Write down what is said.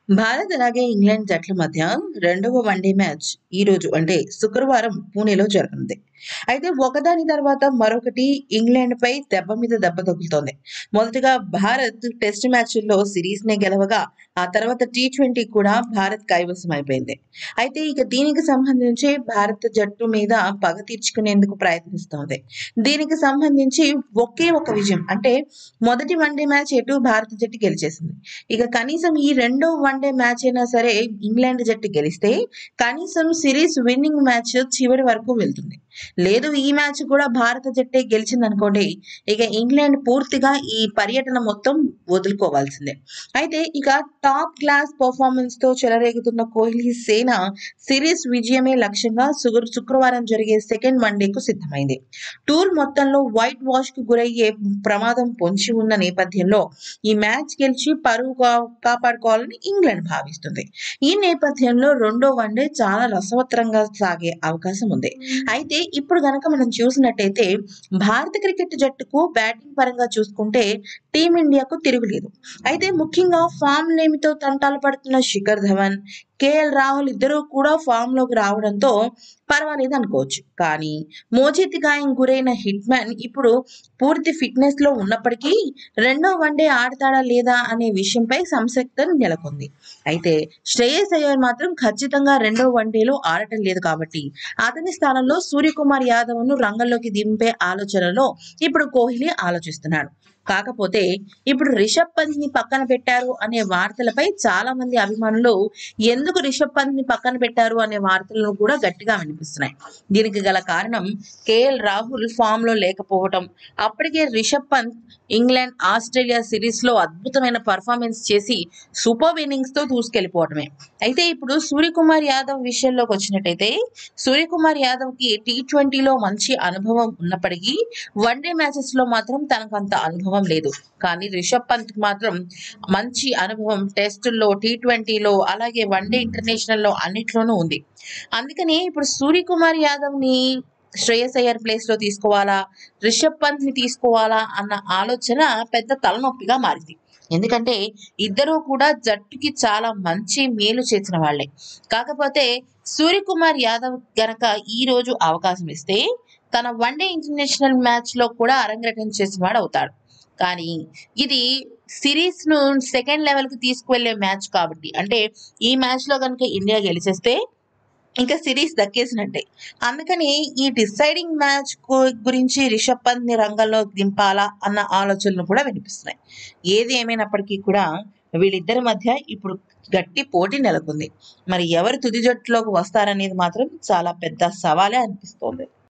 భారత్ అలాగే ఇంగ్లాండ్ జట్ల మధ్య రెండవ వన్డే మ్యాచ్ ఈ రోజు అంటే శుక్రవారం పూణేలో జరగనుంది అయితే ఒకదాని తర్వాత మరొకటి ఇంగ్లాండ్ పై దెబ్బ మీద దెబ్బ తగులుతోంది మొదటగా భారత్ టెస్ట్ మ్యాచ్ల్లో సిరీస్ నే గెలవగా ఆ తర్వాత టీ ట్వంటీ కూడా భారత్ కైవసం అయిపోయింది అయితే ఇక దీనికి సంబంధించి భారత జట్టు మీద పగ తీర్చుకునేందుకు ప్రయత్నిస్తోంది దీనికి సంబంధించి ఒకే ఒక విజయం అంటే మొదటి వన్డే మ్యాచ్ ఎటు భారత జట్టు గెలిచేసింది ఇక కనీసం ఈ రెండో వన్డే మ్యాచ్ అయినా సరే ఇంగ్లాండ్ జట్టు గెలిస్తే కనీసం సిరీస్ విన్నింగ్ మ్యాచ్ చివరి వరకు వెళ్తుంది లేదు ఈ మ్యాచ్ కూడా భారత జట్టే గెలిచింది అనుకోండి ఇక ఇంగ్లాండ్ పూర్తిగా ఈ పర్యటన మొత్తం వదులుకోవాల్సిందే అయితే ఇక టాప్ క్లాస్ పర్ఫార్మెన్స్ తో చెలరేగుతున్న కోహ్లీ సేన సిరీస్ విజయమే లక్ష్యంగా శుక్ర- శుక్రవారం జరిగే సెకండ్ వన్డేకు సిద్ధమైంది టూర్ మొత్తంలో వైట్ వాష్ కు గురయ్యే ప్రమాదం పొంచి ఉన్న నేపథ్యంలో ఈ మ్యాచ్ గెలిచి పరువు కా- కాపాడుకోవాలని ఇంగ్లాండ్ భావిస్తుంది ఈ నేపథ్యంలో రెండో వన్డే చాలా రసవత్తరంగా సాగే అవకాశం ఉంది అయితే ఇప్పుడు గనక మనం చూసినట్టయితే భారత క్రికెట్ జట్టుకు బ్యాటింగ్ పరంగా చూసుకుంటే టీమిండియాకు తిరుగులేదు అయితే ముఖ్యంగా ఫామ్ లేమితో తంటాలు పడుతున్న శిఖర్ ధవన్ కేఎల్ రాహుల్ ఇద్దరూ కూడా ఫామ్ లోకి రావడంతో పర్వాలేదు అనుకోవచ్చు కానీ మోచేతి గాయం గురైన హిట్ మ్యాన్ ఇప్పుడు పూర్తి ఫిట్నెస్ లో ఉన్నప్పటికీ రెండో వన్డే ఆడతాడా లేదా అనే విషయంపై సంసక్తం నెలకొంది అయితే శ్రేయస్ అయ్యర్ మాత్రం ఖచ్చితంగా రెండో వన్డేలో ఆడటం లేదు కాబట్టి అతని స్థానంలో సూర్యకుమార్ యాదవ్ ను రంగంలోకి దింపే ఆలోచనలో ఇప్పుడు కోహ్లీ ఆలోచిస్తున్నాడు కాకపోతే ఇప్పుడు రిషబ్ పంత్ ని పక్కన పెట్టారు అనే వార్తలపై చాలా మంది అభిమానులు ఎందుకు రిషబ్ పంత్ ని పక్కన పెట్టారు అనే వార్తలను కూడా గట్టిగా వినిపిస్తున్నాయి దీనికి గల కారణం కేఎల్ రాహుల్ ఫామ్ లో లేకపోవటం అప్పటికే Rishabh Pant England Australia series లో అద్భుతమైన పర్ఫార్మెన్స్ చేసి సూపర్ ఇన్నింగ్స్ తో దూసుకెళ్లిపోవటమే అయితే ఇప్పుడు సూర్యకుమార్ యాదవ్ విషయంలోకి వచ్చినట్టయితే సూర్యకుమార్ యాదవ్ కి టీ ట్వంటీలో మంచి అనుభవం ఉన్నప్పటికీ వన్డే మ్యాచెస్ లో మాత్రం తనకు అంత అనుభవం లేదు కానీ రిషబ్ పంత్ కి మాత్రం మంచి అనుభవం టెస్టుల్లో టీ ట్వంటీలో అలాగే వన్డే ఇంటర్నేషనల్ లో అన్నిట్లోనూ ఉంది అందుకని ఇప్పుడు సూర్యకుమార్ యాదవ్ ని శ్రేయస్ అయ్యర్ ప్లేస్ లో తీసుకోవాలా రిషబ్ పంత్ ని తీసుకోవాలా అన్న ఆలోచన పెద్ద తలనొప్పిగా మారింది ఎందుకంటే ఇద్దరూ కూడా జట్టుకి చాలా మంచి మేలు చేసిన వాళ్ళే కాకపోతే సూర్యకుమార్ యాదవ్ గనక ఈ రోజు అవకాశం ఇస్తే తన వన్డే ఇంటర్నేషనల్ మ్యాచ్ లో కూడా అరంగేట్రం చేసిన వాడు అవుతాడు కానీ ఇది సిరీస్ ను సెకండ్ లెవెల్ కి తీసుకువెళ్లే మ్యాచ్ కాబట్టి అంటే ఈ మ్యాచ్ లో కనుక ఇండియా గెలిచేస్తే ఇంకా సిరీస్ దక్కేసినట్టే అందుకని ఈ డిసైడింగ్ మ్యాచ్ గురించి రిషబ్ పంత్ ని రంగంలో దింపాలా అన్న ఆలోచనలు కూడా వినిపిస్తున్నాయి ఏది ఏమైనప్పటికీ కూడా వీళ్ళిద్దరి మధ్య ఇప్పుడు గట్టి పోటీ నెలకొంది మరి ఎవరు తుది జట్టులోకి వస్తారనేది మాత్రం చాలా పెద్ద సవాలే అనిపిస్తోంది